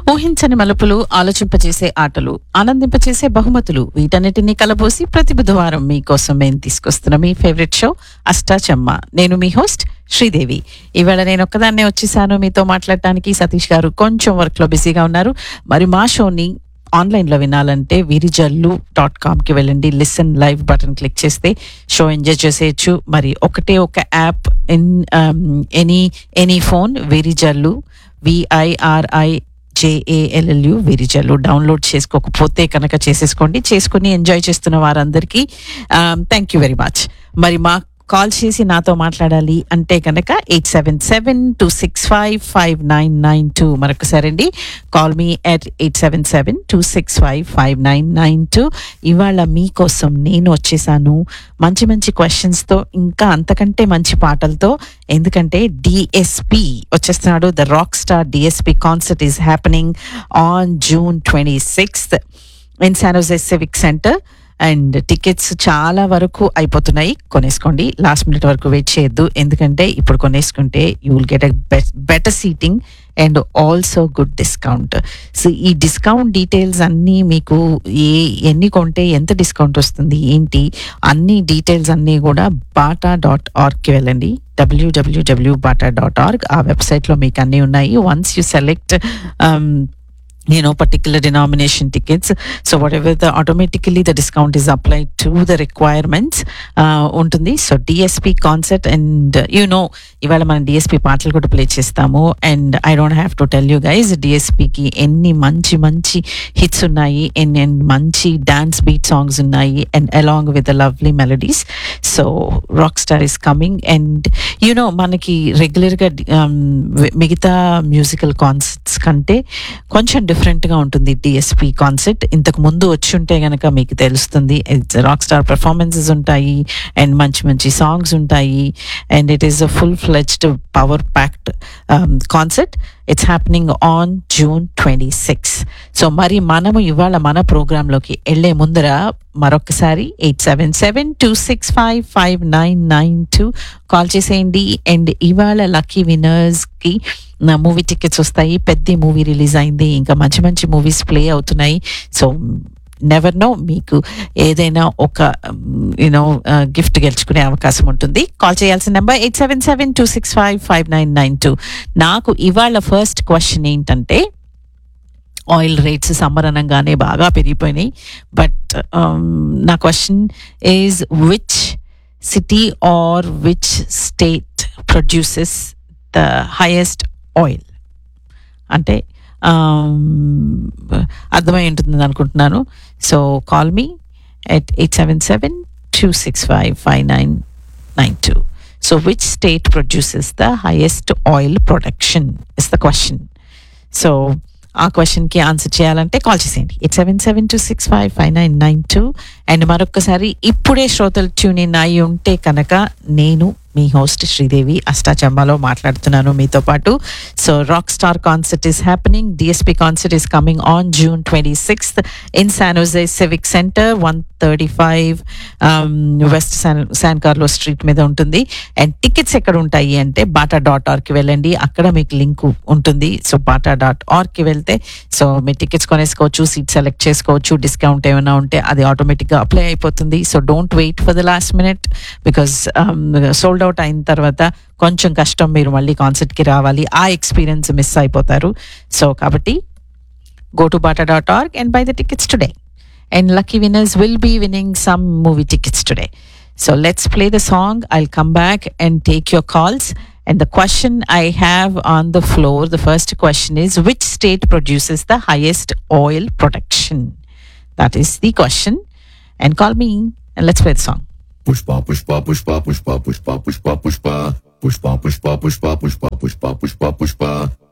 ఊహించని మలుపులు ఆలోచింపచేసే ఆటలు ఆనందింపచేసే బహుమతులు వీటన్నిటినీ కలబోసి ప్రతి బుధవారం మీకోసం మేము తీసుకొస్తున్న మీ ఫేవరెట్ షో అష్టాచమ్మ నేను మీ హోస్ట్ శ్రీదేవి ఇవాళ నేను ఒక్కదాన్నే వచ్చేసాను మీతో మాట్లాడటానికి సతీష్ గారు కొంచెం వర్క్ లో బిజీగా ఉన్నారు మరి మా షోని ఆన్లైన్లో వినాలంటే విరిజల్లు డాట్ కామ్కి వెళ్ళండి లిసన్ లైవ్ బటన్ క్లిక్ చేస్తే షో ఎంజాయ్ చేసేయచ్చు మరి ఒకటే ఒక app in any any phone Virijallu VIRI JALLU Virijallu download చేసుకోకపోతే కనుక చేసేసుకోండి చేసుకుని ఎంజాయ్ చేస్తున్న వారందరికీ థ్యాంక్ యూ వెరీ మచ్ మరి మా కాల్ చేసి నాతో మాట్లాడాలి అంటే కనుక eight seven seven two six five five nine nine two మరొకసారి అండి call me at eight seven seven two six five five nine nine two ఇవాళ మీకోసం నేను వచ్చేసాను మంచి మంచి క్వశ్చన్స్తో ఇంకా అంతకంటే మంచి పాటలతో ఎందుకంటే డిఎస్పి వచ్చేస్తున్నాడు the rock star DSP concert is happening on June twenty sixth in San Jose civic centre and tickets చాలా వరకు అయిపోతున్నాయి కొనేసుకోండి లాస్ట్ మినిట్ వరకు వెయిట్ చేయొద్దు ఎందుకంటే ఇప్పుడు కొనేసుకుంటే you will get a better seating and also good discount so ఈ డిస్కౌంట్ డీటెయిల్స్ అన్నీ మీకు ఏ ఎన్ని కొంటే ఎంత డిస్కౌంట్ వస్తుంది ఏంటి అన్ని డీటెయిల్స్ అన్నీ కూడా బాటా డాట్ ఆర్గ్కి వెళ్ళండి డబ్ల్యూడబ్ల్యూడబ్ల్యూ బాటా డాట్ ఆర్గ్ ఆ వెబ్సైట్లో మీకు అన్నీ ఉన్నాయి once you select you know particular denomination tickets so whatever the automatically the discount is applied to the requirements uh, ఉంటుంది so DSP concept and you know ఇవాళ మనం DSP పాటలు కూడా ప్లే చేస్తాము and I don't have to tell you guys డిఎస్పికి ఎన్ని మంచి మంచి హిట్స్ ఉన్నాయి ఎన్ని ఎన్ని మంచి డాన్స్ బీట్ సాంగ్స్ ఉన్నాయి and along with lovely melodies so rock star is coming and you know మనకి రెగ్యులర్గా మిగతా మ్యూజికల్ కాన్సర్ట్స్ కంటే కొంచెం డిఫరెంట్గా ఉంటుంది డిఎస్పి కాన్సెప్ట్ ఇంతకు ముందు వచ్చి ఉంటే గనక మీకు తెలుస్తుంది రాక్ స్టార్ పెర్ఫార్మెన్సెస్ ఉంటాయి అండ్ మంచి మంచి సాంగ్స్ ఉంటాయి and it is a full fledged power packed concept it's happening on June twenty six so మరి మనము ఇవాళ మన ప్రోగ్రాంలోకి వెళ్ళే ముందర మరొకసారి eight seven seven two six five five nine nine two call చేసేయండి అండ్ ఇవాళ లక్కీ విన్నర్స్కి నా మూవీ టికెట్స్ వస్తాయి పెద్ద మూవీ రిలీజ్ అయింది ఇంకా మంచి మంచి మూవీస్ ప్లే అవుతున్నాయి సో నెవర్ నో మీకు ఏదైనా ఒక యూనో గిఫ్ట్ గెలుచుకునే అవకాశం ఉంటుంది కాల్ చేయాల్సిన number eight seven seven two six five five nine nine two నాకు ఇవాళ ఫస్ట్ క్వశ్చన్ ఏంటంటే ఆయిల్ రేట్స్ సమ్మర్ అనగానే బాగా పెరిగిపోయినాయి బట్ నా question is which city or which state produces the highest oil అంటే అర్థమై ఉంటుంది అనుకుంటున్నాను so call me at eight seven seven two six five five nine nine two so which state produces the highest oil production is the question so ఆ క్వశ్చన్కి answer చేయాలంటే call చేసేయండి eight seven seven two six five five nine nine two and మరొకసారి ఇప్పుడే శ్రోతలు tune in అయి ఉంటే కనుక నేను మీ హోస్ట్ శ్రీదేవి అష్టాచమ్మలో మాట్లాడుతున్నాను మీతో పాటు so rock star concert is happening DSP concert is coming on June twenty sixth in San Jose civic centre one thirty five west San San Carlo street మీద ఉంటుంది అండ్ టికెట్స్ ఎక్కడ ఉంటాయి అంటే బాటా డాట్ ఆర్కి వెళ్ళండి అక్కడ మీకు లింక్ ఉంటుంది so Bata dot ఆర్కి వెళ్తే సో మీ టికెట్స్ కొనేసుకోవచ్చు సీట్ సెలెక్ట్ చేసుకోవచ్చు డిస్కౌంట్ ఏమైనా ఉంటే అది ఆటోమేటిక్గా అప్లై అయిపోతుంది so don't wait for the last minute because sold out అయిన తర్వాత కొంచెం కష్టం మీరు మళ్ళీ కాన్సర్ట్కి రావాలి ఆ ఎక్స్పీరియన్స్ మిస్ అయిపోతారు సో కాబట్టి go to BATA dot org and buy the tickets today and lucky winners will be winning some movie tickets today so let's play the song I come back and take your calls And the question I have on the floor, the first question is which state produces the highest oil production? That is the question. And call me and let's play the song. Pushpa, pushpa, pushpa, pushpa, pushpa, pushpa, pushpa. Pushpa, pushpa, pushpa, pushpa, pushpa, pushpa, pushpa.